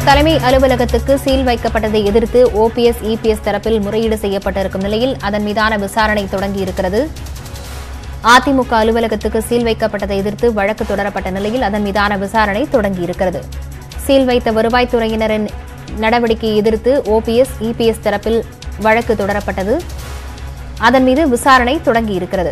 தலைமை அலுவலகத்துக்கு சீல் வைக்கப்பட்டதை எதிர்த்து ஓபிஎஸ் இபிஎஸ் தரப்பில் முறையீடு செய்யப்பட்டிருக்கும் நிலையில் அதன் மீதான விசாரணை தொடங்கியிருக்கிறது அதிமுக அலுவலகத்துக்கு சீல் வைக்கப்பட்டதை எதிர்த்து வழக்கு தொடரப்பட்ட நிலையில் அதன் மீதான விசாரணை தொடங்கியிருக்கிறது சீல் வைத்த வருவாய்த்துறையினரின் நடவடிக்கையை எதிர்த்து ஓபிஎஸ் இபிஎஸ் தரப்பில் வழக்கு தொடரப்பட்டது அதன் மீது விசாரணை தொடங்கியிருக்கிறது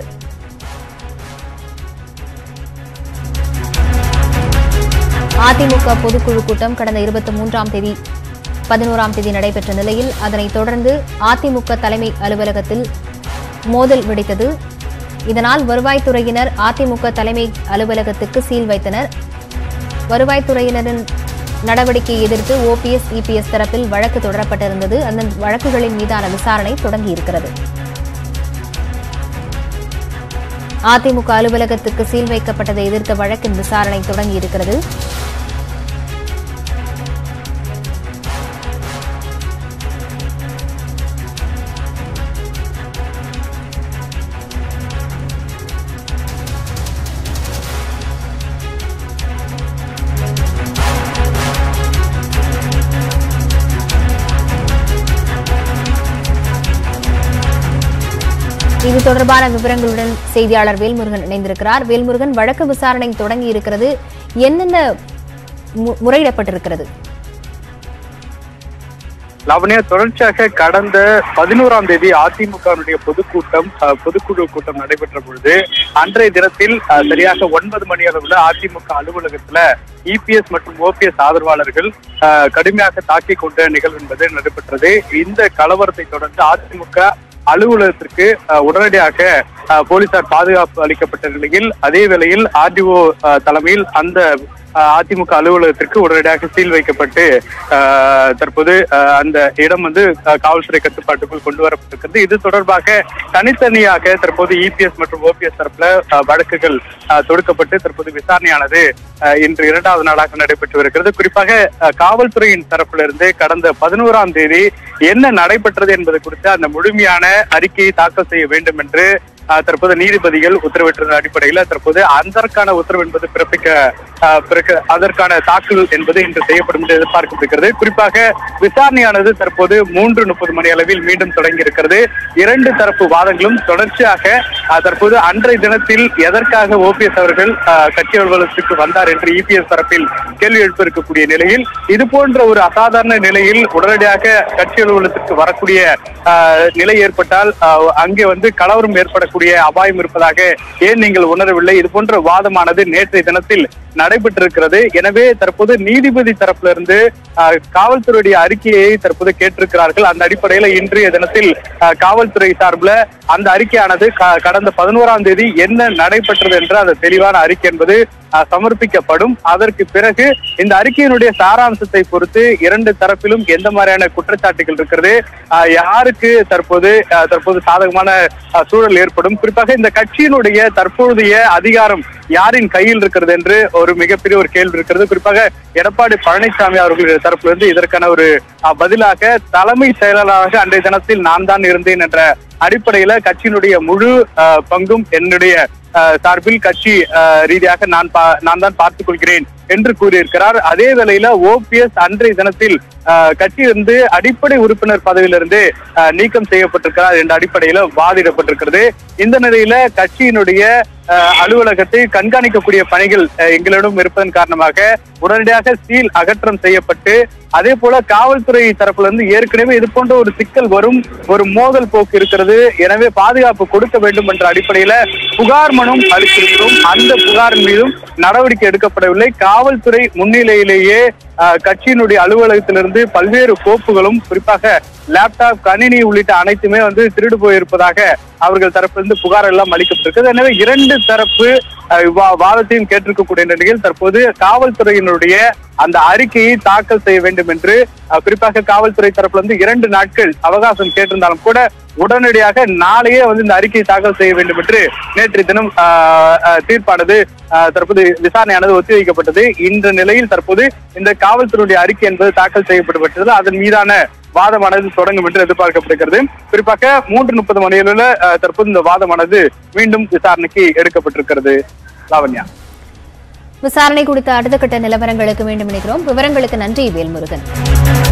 அதிமுக பொதுக்குழு கூட்டம் கடந்த இருபத்தி மூன்றாம் தேதி பதினோராம் தேதி நடைபெற்ற நிலையில் அதனைத் தொடர்ந்து அதிமுக தலைமை அலுவலகத்தில் மோதல் வெடித்தது இதனால் வருவாய்த்துறையினர் அதிமுக தலைமை அலுவலகத்துக்கு சீல் வைத்தனர் வருவாய்த்துறையினரின் நடவடிக்கையை எதிர்த்து ஓபிஎஸ் இபிஎஸ் தரப்பில் வழக்கு தொடரப்பட்டிருந்தது அந்த வழக்குகளின் மீதான விசாரணை தொடங்கியிருக்கிறது அதிமுக அலுவலகத்துக்கு சீல் வைக்கப்பட்டதை எதிர்த்த வழக்கின் விசாரணை தொடங்கியிருக்கிறது இது தொடர்பான விவரங்களுடன் செய்தியாளர் வேல்முருகன் இணைந்திருக்கிறார் வேல்முருகன் வழக்கு விசாரணை தொடங்கி இருக்கிறது என்னென்ன மு- முறையிடப்பட்டிருக்கிறது லாவண்யா தொடர்ச்சியாக கடந்த பதினோராம் தேதி அதிமுகவினுடைய பொதுக்கூட்டம் அஹ், பொதுக்குழு கூட்டம் நடைபெற்ற பொழுது அன்றைய தினத்தில் அஹ், சரியாக ஒன்பது மணி அளவுல அதிமுக அலுவலகத்துல இபிஎஸ் மற்றும் ஓபிஎஸ் ஆதரவாளர்கள் அஹ், கடுமையாக தாக்கிக் கொண்ட நிகழ்வு என்பது நடைபெற்றது இந்த கலவரத்தை தொடர்ந்து அதிமுக அலுவலகத்திற்கு அஹ், உடனடியாக அஹ், போலீசார் பாதுகாப்பு அளிக்கப்பட்ட நிலையில் அதே வேளையில் ஆர்டிஓ தலைமையில் அந்த அஹ், அதிமுக அலுவலகத்திற்கு உடனடியாக சீல் வைக்கப்பட்டு அஹ், தற்போது அஹ், அந்த இடம் வந்து அஹ், காவல்துறை கட்டுப்பாட்டுக்குள் கொண்டு வரப்பட்டிருக்கிறது இது தொடர்பாக தனித்தனியாக தற்போது இபிஎஸ் மற்றும் ஓபிஎஸ் தரப்புல அஹ், வழக்குகள் அஹ், தொடுக்கப்பட்டு தற்போது விசாரணையானது அஹ், இன்று இரண்டாவது நாளாக நடைபெற்று வருகிறது குறிப்பாக அஹ், காவல்துறையின் தரப்பிலிருந்து கடந்த பதினோராம் தேதி என்ன நடைபெற்றது என்பது குறித்து அந்த முழுமையான அறிக்கையை தாக்கல் செய்ய வேண்டும் என்று அஹ், தற்போது நீதிபதிகள் உத்தரவிட்டிருந்த அடிப்படையில் தற்போது அதற்கான உத்தரவு என்பது பிறப்பிக்க அஹ், பிறக்க அதற்கான தாக்கல் என்பது இன்று செய்யப்படும் என்று எதிர்பார்க்கப்படுகிறது குறிப்பாக விசாரணையானது தற்போது மூன்று முப்பது மணி அளவில் மீண்டும் தொடங்கி இருக்கிறது இரண்டு தரப்பு வாதங்களும் தொடர்ச்சியாக அஹ், தற்போது அன்றைய தினத்தில் எதற்காக ஓபிஎஸ் அவர்கள் அஹ், கட்சி அலுவலகத்துக்கு வந்தார் என்று இபிஎஸ் தரப்பில் கேள்வி எழுப்ப இருக்கக்கூடிய நிலையில் இது போன்ற ஒரு அசாதாரண நிலையில் உடனடியாக கட்சி அலுவலகத்திற்கு வரக்கூடிய அஹ், நிலை ஏற்பட்டால் அஹ், அங்கே வந்து கலவரம் ஏற்படக்கூடிய அபாயம் இருப்பதாக ஏன் நீங்கள் உணரவில்லை இது போன்ற வாதமானது நேற்றைய தினத்தில் நடைபெற்றிருக்கிறது எனவே தற்போது நீதிபதி தரப்பிலிருந்து அஹ், காவல்துறையுடைய அறிக்கையை தற்போது கேட்டிருக்கிறார்கள் அந்த அடிப்படையில் இன்றைய தினத்தில் அஹ், காவல்துறை சார்பில் அந்த அறிக்கையானது க- கடந்த பதினோராம் தேதி என்ன நடைபெற்றது என்ற அந்த தெளிவான அறிக்கை என்பது அஹ், சமர்ப்பிக்கப்படும் அதற்கு பிறகு இந்த அறிக்கையினுடைய சாராம்சத்தை பொறுத்து இரண்டு தரப்பிலும் எந்த மாதிரியான குற்றச்சாட்டுகள் இருக்கிறது அஹ், யாருக்கு தற்போது அஹ், தற்போது சாதகமான அஹ், சூழல் ஏற்படும் குறிப்பாக இந்த கட்சியினுடைய தற்போதைய அதிகாரம் யாரின் கையில் இருக்கிறது என்று ஒரு மிகப்பெரிய ஒரு கேள்வி இருக்கிறது குறிப்பாக எடப்பாடி பழனிசாமி அவர்களுடைய தரப்பிலிருந்து இதற்கான ஒரு அஹ், பதிலாக தலைமை செயலாளராக அன்றைய தினத்தில் நான் தான் இருந்தேன் என்ற அடிப்படையில கட்சியினுடைய முழு அஹ், பங்கும் என்னுடைய அஹ், சார்பில் கட்சி அஹ், ரீதியாக நான் பா- நான் தான் பார்த்துக் கொள்கிறேன் என்று கூறியிருக்கிறார் அதே வேளையில ஓபிஎஸ் அன்றைய தினத்தில் அஹ், கட்சியிலிருந்து அடிப்படை உறுப்பினர் பதவியிலிருந்து அஹ், நீக்கம் செய்யப்பட்டிருக்கிறார் என்ற அடிப்படையில வாதிடப்பட்டிருக்கிறது இந்த நிலையில கட்சியினுடைய அஹ், அலுவலகத்தை கண்காணிக்கக்கூடிய பணிகள் அஹ், எங்களிடம் இருப்பதன் காரணமாக உடனடியாக சீல் அகற்றம் செய்யப்பட்டு அதே போல காவல்துறை தரப்புல இருந்து ஏற்கனவே இது போன்ற ஒரு சிக்கல் வரும் ஒரு மோதல் போக்கு இருக்கிறது எனவே பாதுகாப்பு கொடுக்க வேண்டும் என்ற அடிப்படையில புகார் மனும் அளித்திருக்கிறோம் அந்த புகாரின் மீதும் நடவடிக்கை எடுக்கப்படவில்லை காவல்துறை முன்னிலையிலேயே அஹ், கட்சியினுடைய அலுவலகத்திலிருந்து பல்வேறு கோப்புகளும் குறிப்பாக லேப்டாப் கணினி உள்ளிட்ட அனைத்துமே வந்து திருடு போயிருப்பதாக அவர்கள் தரப்பிலிருந்து புகார் எல்லாம் அளிக்கப்பட்டிருக்கிறது எனவே இரண்டு தரப்பு அஹ், வா- வாதத்தையும் கேட்டிருக்கக்கூடிய நிலையில் தற்போது காவல்துறையினுடைய அந்த அறிக்கையை தாக்கல் செய்ய வேண்டும் என்று அஹ், குறிப்பாக காவல்துறை தரப்புல இருந்து இரண்டு நாட்கள் அவகாசம் கேட்டிருந்தாலும் கூட உடனடியாக நாளையே வந்து இந்த அறிக்கையை தாக்கல் செய்ய வேண்டும் என்று நேற்று தினம் அஹ், அஹ், தீர்ப்பானது அஹ், தற்போது விசாரணையானது ஒத்திவைக்கப்பட்டது இந்த நிலையில் தற்போது இந்த காவல்துறையுடைய அறிக்கை என்பது தாக்கல் செய்யப்பட்டுவிட்டது அதன் மீதான வாதமானது தொடங்கும் என்று எதிர்பார்க்கப்படுகிறது குறிப்பாக மூன்று முப்பது மணியிலுள்ள அஹ், தற்போது இந்த வாதமானது மீண்டும் விசாரணைக்கு எடுக்கப்பட்டிருக்கிறது லாவண்யா விசாரணை குறித்த அடுத்த கட்ட நிலவரங்களுக்கு மீண்டும் இணைக்கிறோம் விவரங்களுக்கு நன்றி வேல்முருகன்